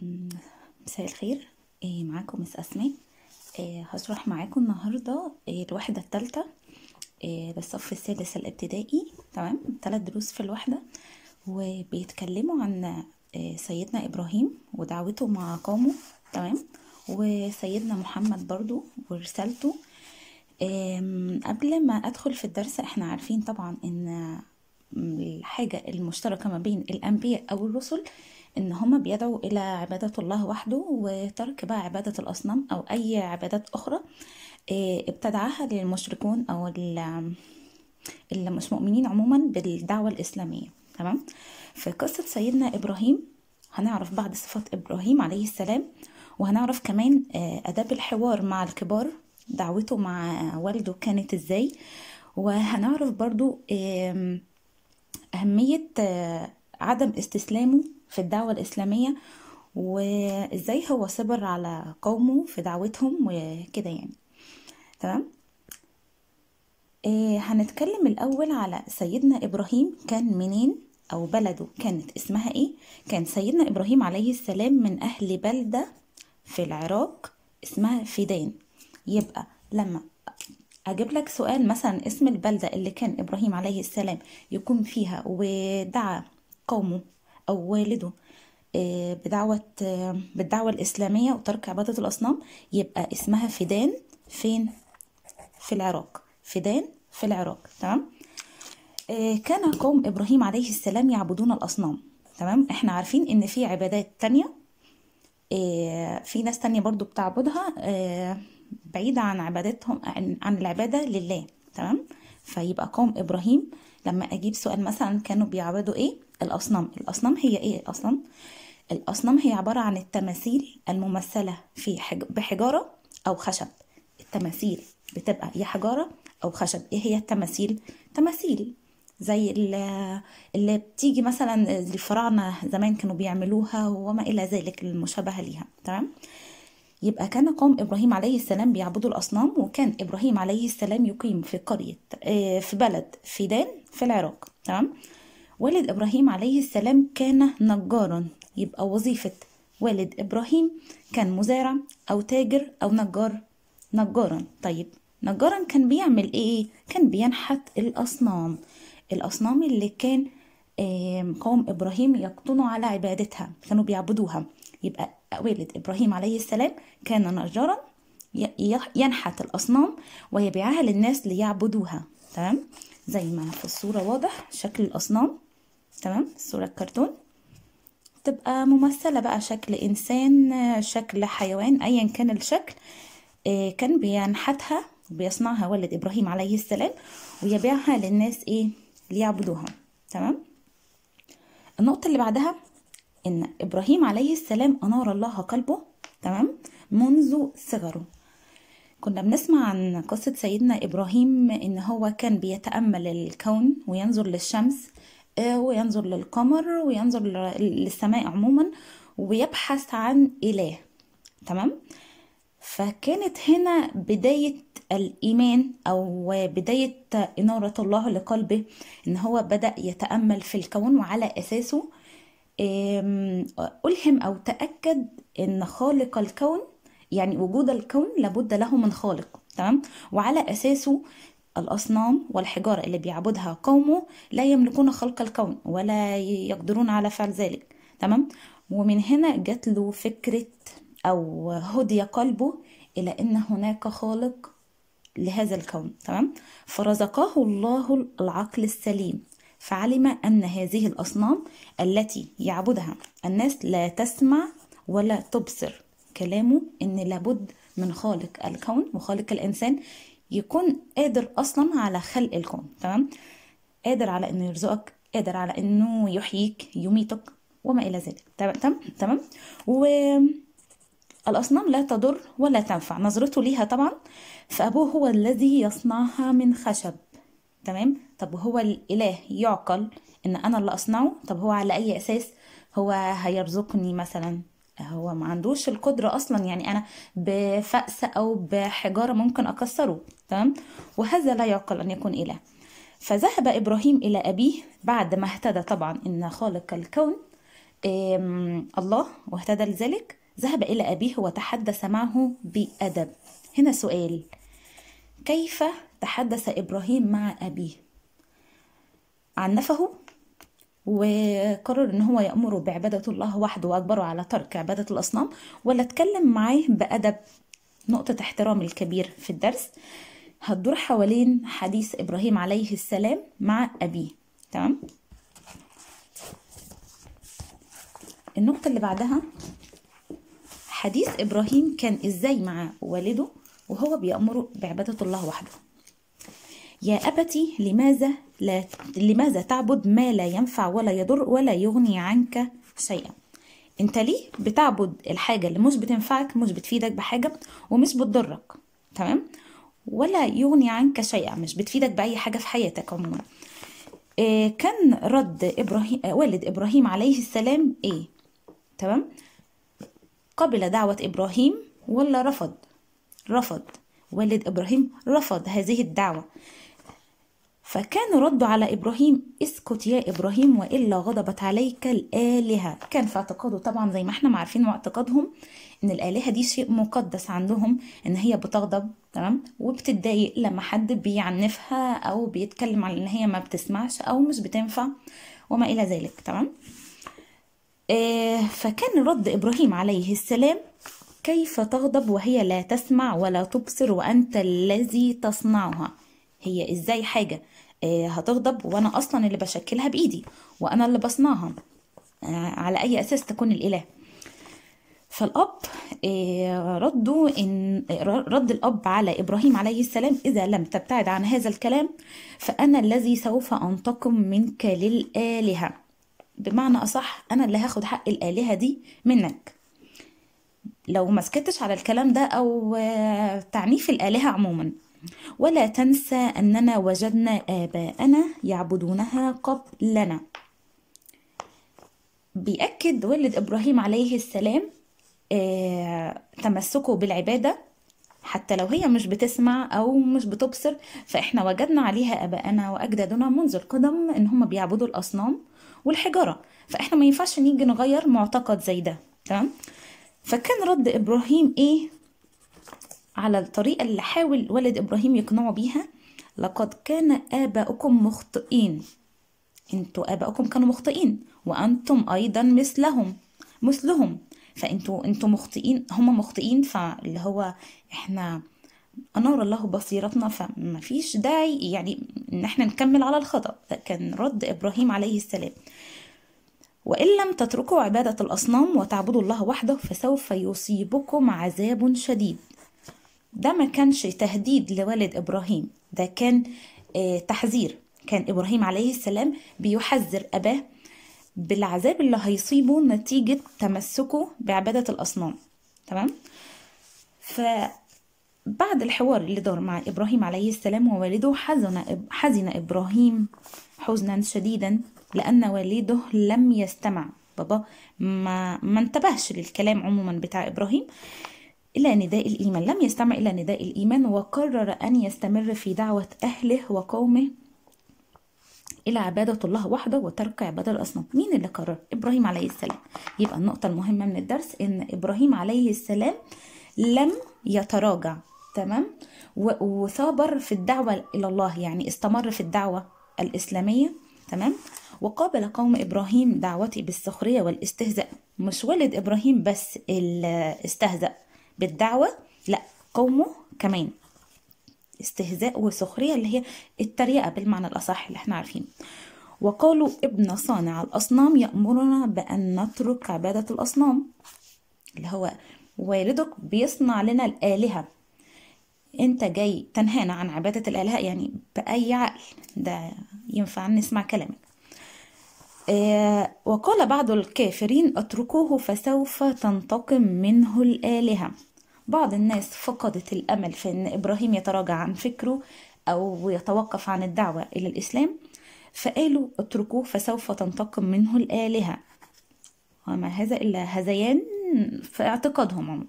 مم، مساء الخير إيه معاكم مس أسماء إيه هشرح معاكم النهاردة إيه الوحدة التالتة إيه للصف السادس الابتدائي تمام ثلاث دروس في الوحدة وبيتكلموا عن إيه سيدنا إبراهيم ودعوته مع قومه تمام وسيدنا محمد برضو ورسالته إيه قبل ما أدخل في الدرس احنا عارفين طبعا إن الحاجة المشتركة ما بين الأنبياء أو الرسل إن هما بيدعوا إلى عبادة الله وحده وترك بقى عبادة الأصنام أو أي عبادات أخرى إيه، ابتدعها للمشركون أو ال- اللي مش مؤمنين عموما بالدعوة الإسلامية تمام في قصة سيدنا إبراهيم هنعرف بعض صفات إبراهيم عليه السلام وهنعرف كمان آه، آداب الحوار مع الكبار دعوته مع والده كانت إزاي وهنعرف برضو آم، أهمية آه، عدم استسلامه في الدعوة الإسلامية وإزاي هو صبر على قومه في دعوتهم وكده يعني تمام إيه هنتكلم الأول على سيدنا إبراهيم كان منين أو بلده كانت اسمها إيه كان سيدنا إبراهيم عليه السلام من أهل بلدة في العراق اسمها فيدان يبقى لما أجيب لك سؤال مثلا اسم البلدة اللي كان إبراهيم عليه السلام يكون فيها ودعا قومه أو والده آه، بدعوة آه، بالدعوة الإسلامية وترك عبادة الأصنام يبقى اسمها فيدان فين في العراق فيدان في العراق تمام آه، كان قوم إبراهيم عليه السلام يعبدون الأصنام تمام احنا عارفين ان في عبادات تانية آه، في ناس تانية برضو بتعبدها آه، بعيدة عن عبادتهم عن عن العبادة لله تمام فيبقى قوم إبراهيم لما أجيب سؤال مثلا كانوا بيعبدوا إيه الأصنام الأصنام هي إيه أصلا الأصنام هي عبارة عن التماثيل الممثلة في حج... بحجارة أو خشب التماثيل بتبقى يا حجارة أو خشب إيه هي التماثيل تماثيل زي ال- اللي بتيجي مثلا الفراعنة زمان كانوا بيعملوها وما إلى ذلك المشابهة ليها تمام يبقى كان قوم إبراهيم عليه السلام بيعبدوا الأصنام وكان إبراهيم عليه السلام يقيم في قرية آه، في بلد فيدان في العراق تمام والد إبراهيم عليه السلام كان نجارا يبقى وظيفة والد إبراهيم كان مزارع أو تاجر أو نجار نجارا طيب نجارا كان بيعمل إيه كان بينحت الأصنام الأصنام اللي كان آم، قوم إبراهيم يقطنوا على عبادتها كانوا بيعبدوها يبقى والد إبراهيم عليه السلام كان نجارا ي- ي- ينحت الأصنام ويبيعها للناس ليعبدوها تمام زي ما في الصورة واضح شكل الأصنام تمام الصورة الكرتون تبقى ممثلة بقى شكل إنسان آه، شكل حيوان أيا كان الشكل آه، كان بينحتها وبيصنعها والد إبراهيم عليه السلام ويبيعها للناس إيه ليعبدوها تمام النقطة اللي بعدها إن إبراهيم عليه السلام أنار الله قلبه تمام منذ صغره كنا بنسمع عن قصة سيدنا إبراهيم إن هو كان بيتأمل الكون وينظر للشمس آه، وينظر للقمر وينظر ل- للسماء عموما ويبحث عن إله تمام فكانت هنا بداية الإيمان أو بداية إنارة الله لقلبه إن هو بدأ يتأمل في الكون وعلى أساسه آم، ألهم أو تأكد إن خالق الكون يعني وجود الكون لابد له من خالق تمام وعلى أساسه الأصنام والحجارة اللي بيعبدها قومه لا يملكون خلق الكون ولا يقدرون على فعل ذلك تمام ومن هنا جات له فكرة أو هدي قلبه إلى أن هناك خالق لهذا الكون تمام فرزقه الله العقل السليم فعلم أن هذه الأصنام التي يعبدها الناس لا تسمع ولا تبصر كلامه إن لابد من خالق الكون وخالق الإنسان يكون قادر أصلا على خلق الكون تمام قادر على إنه يرزقك قادر على إنه يحييك يميتك وما إلى ذلك تمام تمام تمام و الأصنام لا تضر ولا تنفع نظرته ليها طبعا فأبوه هو الذي يصنعها من خشب تمام طب هو الإله يعقل إن أنا اللي أصنعه طب هو على أي أساس هو هيرزقني مثلا هو ما عندوش القدرة أصلا يعني أنا بفأس أو بحجارة ممكن أكسره تمام وهذا لا يعقل أن يكون إله فذهب إبراهيم إلى أبيه بعد ما اهتدى طبعا إن خالق الكون آم، الله واهتدى لذلك ذهب إلى أبيه وتحدث معه بأدب هنا سؤال كيف تحدث إبراهيم مع أبيه عنفه وقرر ان هو يأمره بعبادة الله وحده واجبره على ترك عبادة الأصنام ولا اتكلم معاه بأدب نقطة احترام الكبير في الدرس هتدور حوالين حديث إبراهيم عليه السلام مع أبيه تمام النقطة اللي بعدها حديث إبراهيم كان إزاي مع والده وهو بيأمره بعبادة الله وحده يا أبتي لماذا لا لماذا تعبد ما لا ينفع ولا يضر ولا يغني عنك شيئا انت ليه بتعبد الحاجة اللي مش بتنفعك مش بتفيدك بحاجة ومش بتضرك تمام ولا يغني عنك شيئا مش بتفيدك بأي حاجة في حياتك عموما إيه كان رد إبراهيم آه، والد إبراهيم عليه السلام إيه تمام قبل دعوة إبراهيم ولا رفض رفض والد إبراهيم رفض هذه الدعوة فكان رد على إبراهيم اسكت يا إبراهيم وإلا غضبت عليك الآلهة كان في اعتقاده طبعا زي ما احنا ما عارفين واعتقادهم إن الآلهة دي شيء مقدس عندهم إن هي بتغضب تمام وبتتضايق لما حد بيعنفها أو بيتكلم عن إن هي ما بتسمعش أو مش بتنفع وما إلى ذلك تمام آه، فكان رد إبراهيم عليه السلام كيف تغضب وهي لا تسمع ولا تبصر وأنت الذي تصنعها هي إزاي حاجة آه، هتغضب وأنا أصلا اللي بشكلها بإيدي وأنا اللي بصنعها آه، على أي أساس تكون الإله فالأب آه، ردوا إن آه، رد الأب على إبراهيم عليه السلام إذا لم تبتعد عن هذا الكلام فأنا الذي سوف أنتقم منك للآلهة بمعنى أصح أنا اللي هاخد حق الآلهة دي منك لو ما سكتش على الكلام ده أو آه، تعنيف الآلهة عموما ولا تنسى أننا وجدنا آباءنا يعبدونها قبلنا بيأكد والد إبراهيم عليه السلام آه، تمسكه بالعبادة حتى لو هي مش بتسمع أو مش بتبصر فإحنا وجدنا عليها آباءنا وأجدادنا منذ القدم إن هم بيعبدوا الأصنام والحجارة فإحنا ما ينفعش نيجي نغير معتقد زي ده تمام فكان رد إبراهيم إيه على الطريقة اللي حاول والد إبراهيم يقنعه بيها لقد كان آباؤكم مخطئين انتوا آباؤكم كانوا مخطئين وأنتم أيضا مثلهم مثلهم فانتوا انتوا مخطئين هم مخطئين فاللي هو احنا أنار الله بصيرتنا فما فيش داعي يعني إن احنا نكمل على الخطأ ده كان رد إبراهيم عليه السلام وإن لم تتركوا عبادة الأصنام وتعبدوا الله وحده فسوف يصيبكم عذاب شديد ده ما كانش تهديد لوالد إبراهيم ده كان آه، تحذير كان إبراهيم عليه السلام بيحذر أباه بالعذاب اللي هيصيبه نتيجة تمسكه بعبادة الأصنام تمام فبعد الحوار اللي دار مع إبراهيم عليه السلام ووالده حزن حزن إبراهيم حزنا شديدا لأن والده لم يستمع بابا ما ما انتبهش للكلام عموما بتاع إبراهيم إلى نداء الإيمان لم يستمع إلى نداء الإيمان وقرر أن يستمر في دعوة أهله وقومه إلى عبادة الله وحده وترك عبادة الأصنام مين اللي قرر؟ إبراهيم عليه السلام يبقى النقطة المهمة من الدرس إن إبراهيم عليه السلام لم يتراجع تمام و- وثابر في الدعوة إلى الله يعني استمر في الدعوة الإسلامية تمام وقابل قوم إبراهيم دعوتي بالسخرية والاستهزاء مش ولد إبراهيم بس اللي استهزأ بالدعوة لا قومه كمان استهزاء وسخرية اللي هي التريقة بالمعنى الأصح اللي احنا عارفينه وقالوا ابن صانع الأصنام يأمرنا بأن نترك عبادة الأصنام اللي هو والدك بيصنع لنا الآلهة انت جاي تنهانا عن عبادة الآلهة يعني بأي عقل ده ينفع نسمع كلامك آه، وقال بعض الكافرين اتركوه فسوف تنتقم منه الآلهة بعض الناس فقدت الأمل في أن إبراهيم يتراجع عن فكره أو يتوقف عن الدعوة إلى الإسلام فقالوا اتركوه فسوف تنتقم منه الآلهة وما هذا إلا هذيان في اعتقادهم عموما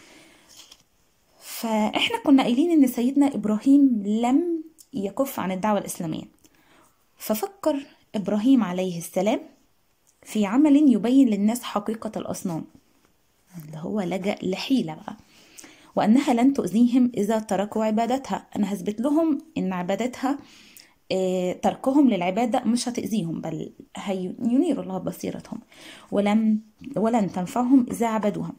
فإحنا كنا قايلين إن سيدنا إبراهيم لم يكف عن الدعوة الإسلامية ففكر إبراهيم عليه السلام في عمل يبين للناس حقيقة الأصنام اللي هو لجأ لحيلة بقى وأنها لن تؤذيهم إذا تركوا عبادتها أنا هثبت لهم إن عبادتها آه، تركهم للعبادة مش هتأذيهم بل هينير الله بصيرتهم ولم ولن تنفعهم إذا عبدوها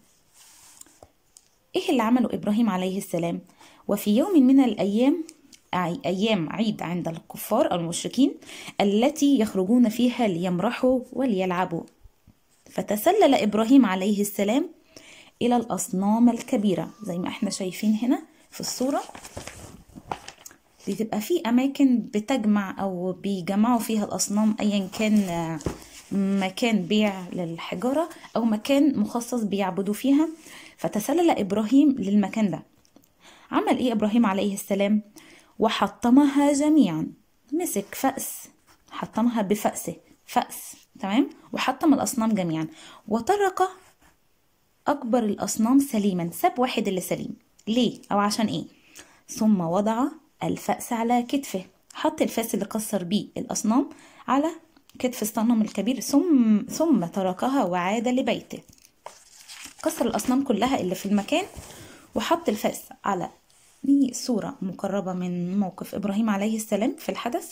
إيه اللي عمله إبراهيم عليه السلام وفي يوم من الأيام أي- أيام عيد عند الكفار أو المشركين التي يخرجون فيها ليمرحوا وليلعبوا فتسلل إبراهيم عليه السلام إلى الأصنام الكبيرة زي ما احنا شايفين هنا في الصورة بتبقى في أماكن بتجمع أو بيجمعوا فيها الأصنام أيا كان آه، مكان بيع للحجارة أو مكان مخصص بيعبدوا فيها فتسلل إبراهيم للمكان ده عمل إيه إبراهيم عليه السلام وحطمها جميعا مسك فأس حطمها بفأسه فأس تمام وحطم الأصنام جميعا وترك أكبر الأصنام سليما ساب واحد اللي سليم ليه أو عشان إيه ثم وضع الفأس على كتفه حط الفاس اللي كسر بيه الأصنام على كتف الصنم الكبير ثم ثم تركها وعاد لبيته كسر الأصنام كلها اللي في المكان وحط الفاس على دي صورة مقربة من موقف إبراهيم عليه السلام في الحدث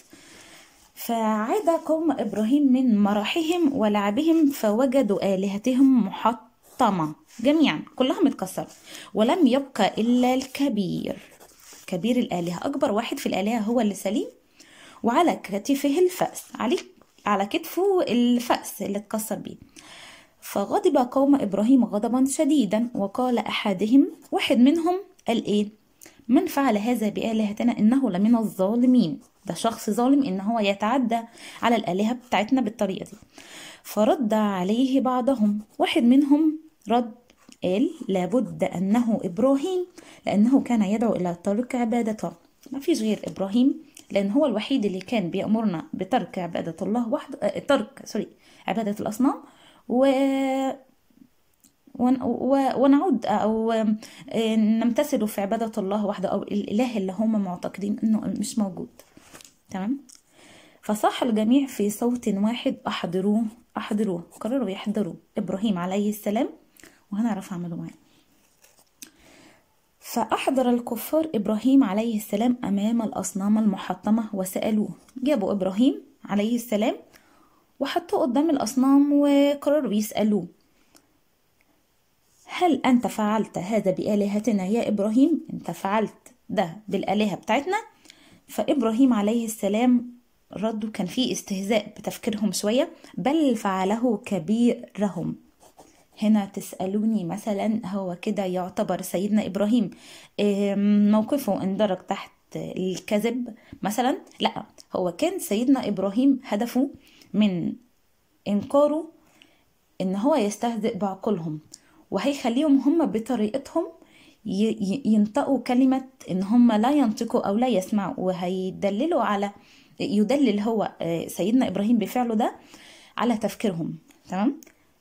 فعاد قوم إبراهيم من مرحهم ولعبهم فوجدوا آلهتهم محطمة جميعا كلها متكسرة ولم يبقى إلا الكبير كبير الآلهة أكبر واحد في الآلهة هو اللي سليم وعلى كتفه الفأس عليه على كتفه الفأس اللي اتكسر بيه فغضب قوم إبراهيم غضبا شديدا وقال أحدهم واحد منهم قال إيه من فعل هذا بآلهتنا إنه لمن الظالمين ده شخص ظالم إن هو يتعدى على الآلهة بتاعتنا بالطريقة دي فرد عليه بعضهم واحد منهم رد قال لابد أنه إبراهيم لأنه كان يدعو إلى ترك عبادته ما فيش غير إبراهيم لأن هو الوحيد اللي كان بيأمرنا بترك عبادة الله وحده آه، ترك سوري عبادة الأصنام و ون- و- ونعود أو آه، نمتثل في عبادة الله وحده أو الإله اللي هم معتقدين إنه مش موجود تمام فصاح الجميع في صوت واحد أحضروه أحضروه قرروا يحضروا إبراهيم عليه السلام وهنعرف عملوا معاه فأحضر الكفار إبراهيم عليه السلام أمام الأصنام المحطمة وسألوه جابوا إبراهيم عليه السلام وحطوه قدام الأصنام وقرروا يسألوه هل أنت فعلت هذا بآلهتنا يا إبراهيم؟ أنت فعلت ده بالآلهة بتاعتنا؟ فإبراهيم عليه السلام رده كان فيه استهزاء بتفكيرهم شوية بل فعله كبيرهم هنا تسألوني مثلا هو كده يعتبر سيدنا إبراهيم آم، موقفه اندرج تحت الكذب مثلا لا هو كان سيدنا إبراهيم هدفه من إنكاره ان هو يستهزئ بعقولهم وهيخليهم هم بطريقتهم ي- ي- ينطقوا كلمة ان هم لا ينطقوا او لا يسمعوا وهيدللوا على يدلل هو آه، سيدنا ابراهيم بفعله ده على تفكيرهم تمام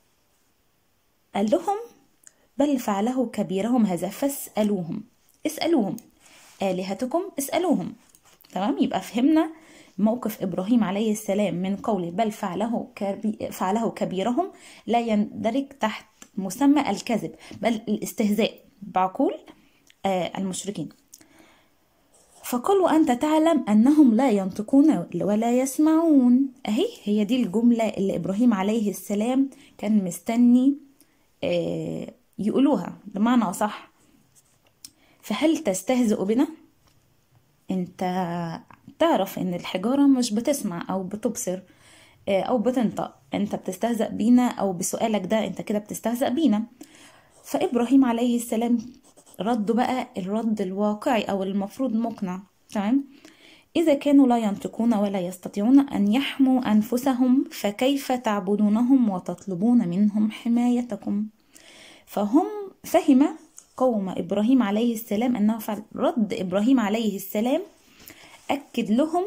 قال لهم بل فعله كبيرهم هذا فاسألوهم اسألوهم آلهتكم اسألوهم تمام يبقى فهمنا موقف إبراهيم عليه السلام من قوله بل فعله كبي فعله كبيرهم لا يندرج تحت مسمى الكذب بل الاستهزاء بعقول آه، المشركين فقالوا أنت تعلم أنهم لا ينطقون ولا يسمعون أهي هي دي الجملة اللي إبراهيم عليه السلام كان مستني آه، يقولوها بمعنى أصح فهل تستهزئ بنا؟ انت تعرف ان الحجارة مش بتسمع او بتبصر آه، او بتنطق انت بتستهزأ بينا او بسؤالك ده انت كده بتستهزأ بينا فابراهيم عليه السلام رد بقى الرد الواقعي او المفروض مقنع تمام إذا كانوا لا ينطقون ولا يستطيعون أن يحموا أنفسهم فكيف تعبدونهم وتطلبون منهم حمايتكم فهم فهم قوم إبراهيم عليه السلام أنه فعل رد إبراهيم عليه السلام أكد لهم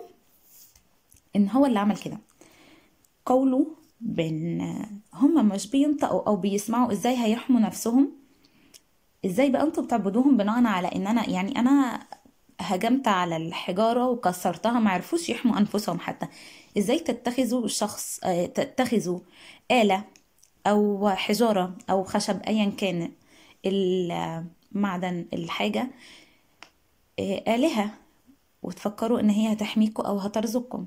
إن هو اللي عمل كده قوله بأن هم مش بينطقوا أو بيسمعوا إزاي هيحموا نفسهم إزاي بقى أنتوا بتعبدوهم بناء على إن أنا يعني أنا هجمت على الحجارة وكسرتها معرفوش يحموا أنفسهم حتى إزاي تتخذوا شخص آه، تتخذوا آلة أو حجارة أو خشب أيا كان المعدن الحاجة آه، آلهة وتفكروا إن هي هتحميكوا أو هترزقكم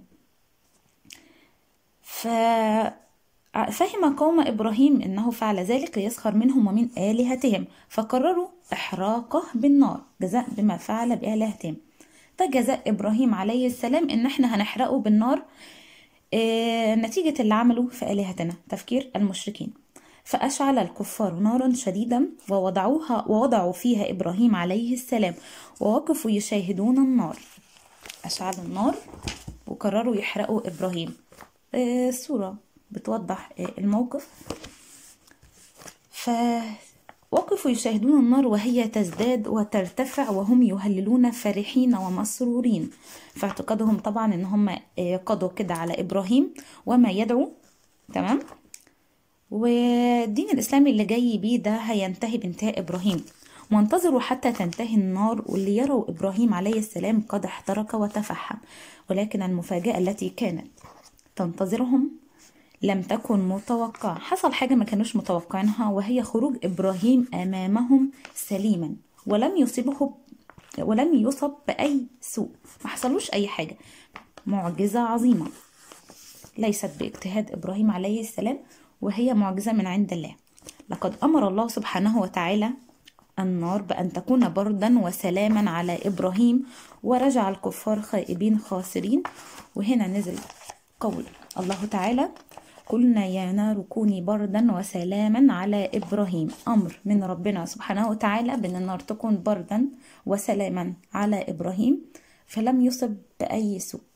ف فهم قوم إبراهيم إنه فعل ذلك ليسخر منهم ومن آلهتهم فقرروا إحراقه بالنار جزاء بما فعل بآلهتهم ده جزاء إبراهيم عليه السلام إن إحنا هنحرقه بالنار آه، نتيجة اللي عمله في آلهتنا تفكير المشركين فأشعل الكفار نارا شديدا ووضعوها ووضعوا فيها إبراهيم عليه السلام ووقفوا يشاهدون النار أشعلوا النار وقرروا يحرقوا إبراهيم آه، صورة بتوضح آه، الموقف فوقفوا يشاهدون النار وهي تزداد وترتفع وهم يهللون فرحين ومسرورين في اعتقادهم طبعا ان هم آه، قضوا كده على ابراهيم وما يدعو تمام والدين الاسلامي اللي جاي بيه ده هينتهي بانتهاء ابراهيم وانتظروا حتى تنتهي النار واللي يروا ابراهيم عليه السلام قد احترق وتفحم ولكن المفاجاه التي كانت تنتظرهم لم تكن متوقعة حصل حاجة ما كانوش متوقعينها وهي خروج إبراهيم أمامهم سليما ولم يصيبه ولم يصب بأي سوء ما حصلوش أي حاجة معجزة عظيمة ليست باجتهاد إبراهيم عليه السلام وهي معجزة من عند الله لقد أمر الله سبحانه وتعالى النار بأن تكون بردا وسلاما على إبراهيم ورجع الكفار خائبين خاسرين وهنا نزل قول الله تعالى قلنا يا نار كوني بردا وسلاما على إبراهيم أمر من ربنا سبحانه وتعالى بأن النار تكون بردا وسلاما على إبراهيم فلم يصب بأي سوء